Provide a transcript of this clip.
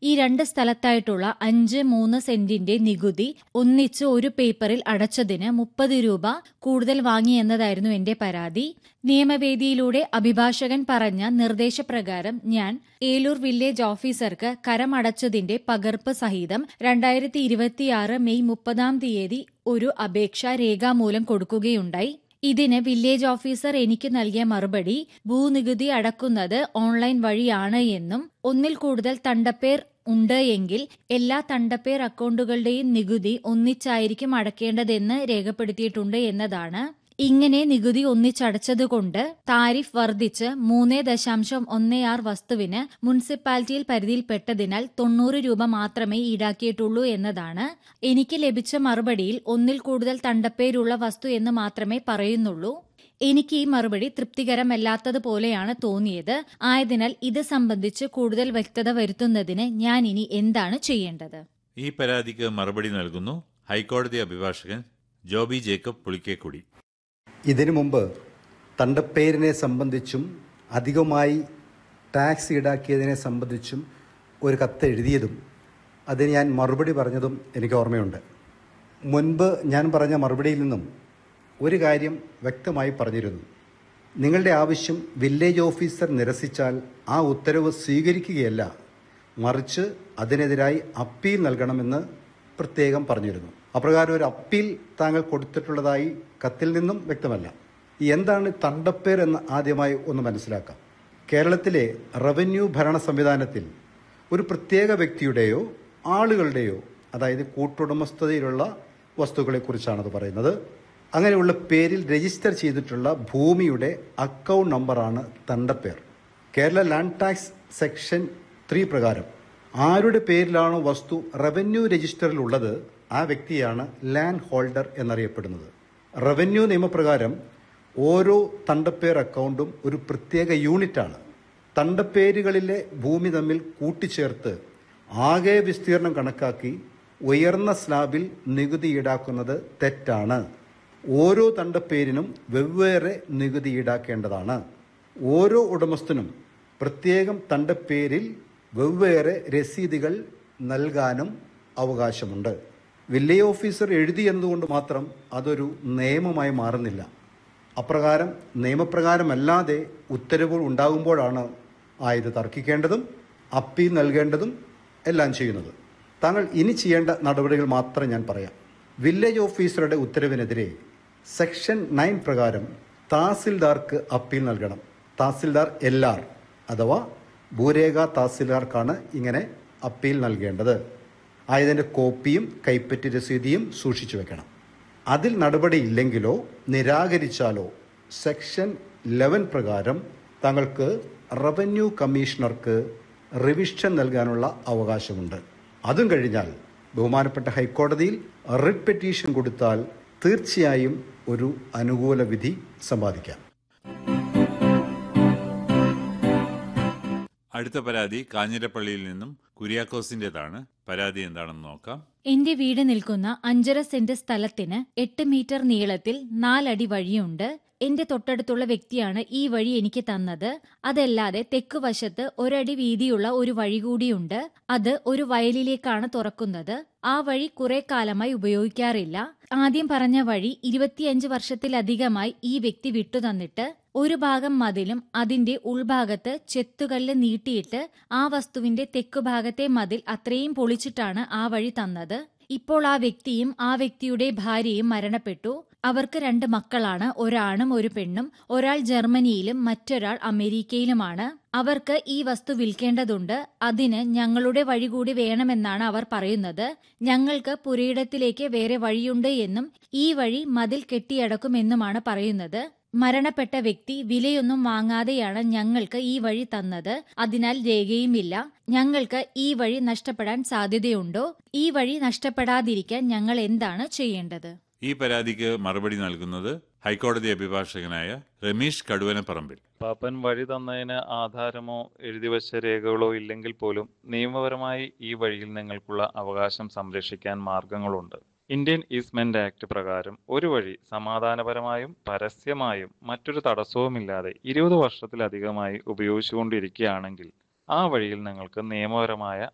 ഈ രണ്ട് സ്ഥലത്തായിട്ടുള്ള അഞ്ച് മൂന്ന് സെന്റിന്റെ നികുതി ഒന്നിച്ച് ഒരു പേപ്പറിൽ അടച്ചതിന് മുപ്പത് രൂപ കൂടുതൽ വാങ്ങിയെന്നതായിരുന്നു എന്റെ പരാതി നിയമവേദിയിലൂടെ അഭിഭാഷകൻ പറഞ്ഞ നിർദ്ദേശപ്രകാരം ഞാൻ ഏലൂർ വില്ലേജ് ഓഫീസർക്ക് കരമടച്ചതിന്റെ പകർപ്പ് സഹിതം രണ്ടായിരത്തി ഇരുപത്തിയാറ് മെയ് മുപ്പതാം തീയതി ഒരു അപേക്ഷ രേഖാമൂലം കൊടുക്കുകയുണ്ടായി ഇതിന് വില്ലേജ് ഓഫീസർ എനിക്ക് നൽകിയ മറുപടി ഭൂനികുതി അടക്കുന്നത് ഓൺലൈൻ വഴിയാണ് എന്നും ഒന്നിൽ കൂടുതൽ തണ്ടപ്പേർ ഉണ്ട് എങ്കിൽ എല്ലാ തണ്ടപ്പേർ അക്കൗണ്ടുകളുടെയും നികുതി ഒന്നിച്ചായിരിക്കും അടക്കേണ്ടതെന്ന് രേഖപ്പെടുത്തിയിട്ടുണ്ട് എന്നതാണ് ഇങ്ങനെ നികുതി ഒന്നിച്ചടച്ചതുകൊണ്ട് താരിഫ് വർദ്ധിച്ച് മൂന്ന് ദശാംശം ഒന്ന് ആറ് വസ്തുവിന് മുനിസിപ്പാലിറ്റിയിൽ പരിധിയിൽപ്പെട്ടതിനാൽ തൊണ്ണൂറ് രൂപ മാത്രമേ ഈടാക്കിയിട്ടുള്ളൂ എന്നതാണ് എനിക്ക് ലഭിച്ച മറുപടിയിൽ ഒന്നിൽ കൂടുതൽ തണ്ടപ്പേരുള്ള വസ്തു എന്ന് മാത്രമേ പറയുന്നുള്ളൂ എനിക്ക് ഈ മറുപടി തൃപ്തികരമല്ലാത്തതുപോലെയാണ് തോന്നിയത് ആയതിനാൽ ഇത് സംബന്ധിച്ച് കൂടുതൽ വ്യക്തത വരുത്തുന്നതിന് ഞാൻ ഇനി എന്താണ് ചെയ്യേണ്ടത് ഈ പരാതിക്ക് മറുപടി നൽകുന്നു ഹൈക്കോടതി അഭിഭാഷകൻ ജോബി ജേക്കബ് പുളിക്കേക്കുടി ഇതിനു മുമ്പ് തണ്ടപ്പേരിനെ സംബന്ധിച്ചും അധികമായി ടാക്സ് ഈടാക്കിയതിനെ സംബന്ധിച്ചും ഒരു കത്ത് എഴുതിയതും അതിന് ഞാൻ മറുപടി പറഞ്ഞതും എനിക്ക് ഓർമ്മയുണ്ട് മുൻപ് ഞാൻ പറഞ്ഞ മറുപടിയിൽ നിന്നും ഒരു കാര്യം വ്യക്തമായി പറഞ്ഞിരുന്നു നിങ്ങളുടെ ആവശ്യം വില്ലേജ് ഓഫീസർ നിരസിച്ചാൽ ആ ഉത്തരവ് സ്വീകരിക്കുകയല്ല മറിച്ച് അതിനെതിരായി അപ്പീൽ നൽകണമെന്ന് പ്രത്യേകം പറഞ്ഞിരുന്നു അപ്രകാരം ഒരു അപ്പീൽ താങ്കൾ കൊടുത്തിട്ടുള്ളതായി കത്തിൽ നിന്നും വ്യക്തമല്ല എന്താണ് തണ്ടപ്പേർ എന്ന് ആദ്യമായി ഒന്ന് മനസ്സിലാക്കാം കേരളത്തിലെ റവന്യൂ ഭരണ സംവിധാനത്തിൽ ഒരു പ്രത്യേക വ്യക്തിയുടെയോ ആളുകളുടെയോ അതായത് കൂട്ടുടമസ്ഥതയിലുള്ള വസ്തുക്കളെക്കുറിച്ചാണ് അത് പറയുന്നത് അങ്ങനെയുള്ള പേരിൽ രജിസ്റ്റർ ചെയ്തിട്ടുള്ള ഭൂമിയുടെ അക്കൗണ്ട് നമ്പറാണ് തണ്ടപ്പേർ Kerala land tax section three പ്രകാരം ആരുടെ പേരിലാണോ വസ്തു റവന്യൂ രജിസ്റ്ററിൽ ഉള്ളത് ആ വ്യക്തിയാണ് ലാൻഡ് ഹോൾഡർ എന്നറിയപ്പെടുന്നത് റവന്യൂ നിയമപ്രകാരം ഓരോ തണ്ടപ്പേർ അക്കൗണ്ടും ഒരു പ്രത്യേക യൂണിറ്റാണ് തണ്ടപ്പേരുകളിലെ ഭൂമി തമ്മിൽ കൂട്ടിച്ചേർത്ത് ആകെ വിസ്തീർണം കണക്കാക്കി ഉയർന്ന സ്ലാബിൽ നികുതി ഈടാക്കുന്നത് തെറ്റാണ് ഓരോ തണ്ടപ്പേരിനും വെവ്വേറെ നികുതി ഈടാക്കേണ്ടതാണ് ഓരോ ഉടമസ്ഥനും പ്രത്യേകം തണ്ടപ്പേരിൽ വെവ്വേറെ രസീതുകൾ നൽകാനും അവകാശമുണ്ട് വില്ലേജ് ഓഫീസർ എഴുതി എന്നതുകൊണ്ട് മാത്രം അതൊരു നിയമമായി മാറുന്നില്ല അപ്രകാരം നിയമപ്രകാരമല്ലാതെ ഉത്തരവുകൾ ഉണ്ടാകുമ്പോഴാണ് ആ ഇത് തർക്കിക്കേണ്ടതും അപ്പീൽ നൽകേണ്ടതും എല്ലാം ചെയ്യുന്നത് താങ്കൾ ഇനി ചെയ്യേണ്ട നടപടികൾ മാത്രം ഞാൻ പറയാം വില്ലേജ് ഓഫീസറുടെ ഉത്തരവിനെതിരെ സെക്ഷൻ നയൻ പ്രകാരം തഹസിൽദാർക്ക് അപ്പീൽ നൽകണം തഹസിൽദാർ എൽ ആർ അഥവാ ഭൂരേഖ തഹസിൽദാർക്കാണ് ഇങ്ങനെ അപ്പീൽ നൽകേണ്ടത് ആയതിൻ്റെ കോപ്പിയും കൈപ്പറ്റി രസീതിയും സൂക്ഷിച്ചു വെക്കണം അതിൽ നടപടിയില്ലെങ്കിലോ നിരാകരിച്ചാലോ സെക്ഷൻ ലെവൻ പ്രകാരം താങ്കൾക്ക് റവന്യൂ കമ്മീഷണർക്ക് റിവിഷൻ നൽകാനുള്ള അവകാശമുണ്ട് അതും കഴിഞ്ഞാൽ ബഹുമാനപ്പെട്ട ഹൈക്കോടതിയിൽ റിട്ട് പെറ്റീഷൻ കൊടുത്താൽ തീർച്ചയായും ഒരു അനുകൂല വിധി സമ്പാദിക്കാം അടുത്ത പരാതി കാഞ്ഞിരപ്പള്ളിയിൽ നിന്നും കുര്യാക്കോസിന്റേതാണ് പരാതി എന്താണെന്ന് നോക്കാം എന്റെ വീട് നിൽക്കുന്ന അഞ്ചര സെന്റ് സ്ഥലത്തിന് എട്ട് മീറ്റർ നീളത്തിൽ നാലടി വഴിയുണ്ട് എന്റെ തൊട്ടടുത്തുള്ള വ്യക്തിയാണ് ഈ വഴി എനിക്ക് തന്നത് അതല്ലാതെ തെക്ക് വശത്ത് ഒരടി വീതിയുള്ള ഒരു വഴി കൂടിയുണ്ട് അത് ഒരു വയലിലേക്കാണ് തുറക്കുന്നത് ആ വഴി കുറെ കാലമായി ഉപയോഗിക്കാറില്ല ആദ്യം പറഞ്ഞ വഴി ഇരുപത്തിയഞ്ച് വർഷത്തിലധികമായി ഈ വ്യക്തി വിട്ടുതന്നിട്ട് ഒരു ഭാഗം മതിലും അതിന്റെ ഉൾഭാഗത്ത് ചെത്തുകല്ല് നീട്ടിയിട്ട് ആ വസ്തുവിന്റെ തെക്കുഭാഗത്തെ മതിൽ അത്രയും പൊളിച്ചിട്ടാണ് ആ വഴി തന്നത് ഇപ്പോൾ ആ വ്യക്തിയും ആ വ്യക്തിയുടെ ഭാര്യയും മരണപ്പെട്ടു അവർക്ക് രണ്ട് മക്കളാണ് ഒരാണും ഒരു പെണ്ണും ഒരാൾ ജർമ്മനിയിലും മറ്റൊരാൾ അമേരിക്കയിലുമാണ് അവർക്ക് ഈ വസ്തു വിൽക്കേണ്ടതുണ്ട് അതിന് ഞങ്ങളുടെ വഴി കൂടി വേണമെന്നാണ് അവർ പറയുന്നത് ഞങ്ങൾക്ക് പുരയിടത്തിലേക്ക് വേറെ വഴിയുണ്ട് എന്നും ഈ വഴി മതിൽ കെട്ടിയടക്കുമെന്നുമാണ് പറയുന്നത് മരണപ്പെട്ട വ്യക്തി വിലയൊന്നും വാങ്ങാതെയാണ് ഞങ്ങൾക്ക് ഈ വഴി തന്നത് അതിനാൽ രേഖയുമില്ല ഞങ്ങൾക്ക് ഈ വഴി നഷ്ടപ്പെടാൻ സാധ്യതയുണ്ടോ ഈ വഴി നഷ്ടപ്പെടാതിരിക്കാൻ ഞങ്ങൾ എന്താണ് ചെയ്യേണ്ടത് ഈ പരാതിക്ക് മറുപടി നൽകുന്നത് ഹൈക്കോടതി അഭിഭാഷകനായ രമേശ് കടുവനപ്പറമ്പിൽ പാപ്പൻ വഴി തന്നതിന് ആധാരമോ എഴുതിവച്ച രേഖകളോ ഇല്ലെങ്കിൽ പോലും നിയമപരമായി ഈ വഴിയിൽ നിങ്ങൾക്കുള്ള അവകാശം സംരക്ഷിക്കാൻ മാർഗങ്ങളുണ്ട് ഇന്ത്യൻ ഈസ്മെന്റ് ആക്ട് പ്രകാരം ഒരു വഴി സമാധാനപരമായും പരസ്യമായും മറ്റൊരു തടസ്സവുമില്ലാതെ ഇരുപത് വർഷത്തിലധികമായി ഉപയോഗിച്ചുകൊണ്ടിരിക്കുകയാണെങ്കിൽ ആ വഴിയിൽ നിങ്ങൾക്ക് നിയമപരമായ